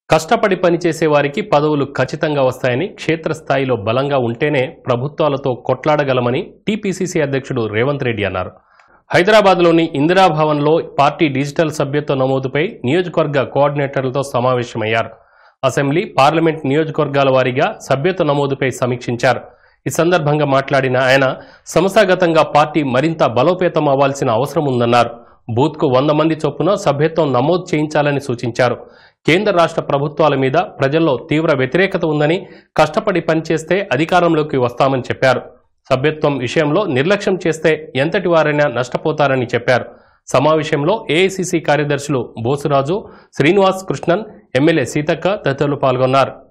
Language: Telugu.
కష్టపడి పనిచేసే వారికి పదవులు ఖచ్చితంగా వస్తాయని క్షేత్రస్థాయిలో బలంగా ఉంటేనే ప్రభుత్వాలతో కొట్లాడగలమని టీపీసీసీ అధ్యక్షుడు రేవంత్ రెడ్డి అన్నారు హైదరాబాద్లోని ఇందిరాభవన్లో పార్టీ డిజిటల్ సభ్యత్వ నమోదుపై నియోజకవర్గ కోఆర్డినేటర్లతో సమావేశమయ్యారు అసెంబ్లీ పార్లమెంట్ నియోజకవర్గాల వారీగా సభ్యత్వ నమోదుపై సమీక్షించారు ఈ సందర్భంగా మాట్లాడిన ఆయన సంస్థాగతంగా పార్టీ మరింత బలోపేతం అవ్వాల్సిన అవసరం ఉందన్నారు బూత్కు వంద మంది చొప్పున సభ్యత్వం నమోదు చేయించాలని సూచించారు కేంద్ర రాష్ట్ర ప్రభుత్వాల మీద ప్రజల్లో తీవ్ర వ్యతిరేకత ఉందని కష్టపడి పనిచేస్తే అధికారంలోకి వస్తామని చెప్పారు సభ్యత్వం విషయంలో నిర్లక్ష్యం చేస్తే ఎంతటి వారైనా నష్టపోతారని చెప్పారు సమావేశంలో ఏఐసిసి కార్యదర్శులు బోసురాజు శ్రీనివాస్ కృష్ణన్ ఎమ్మెల్యే సీతక్క తదితరులు పాల్గొన్నారు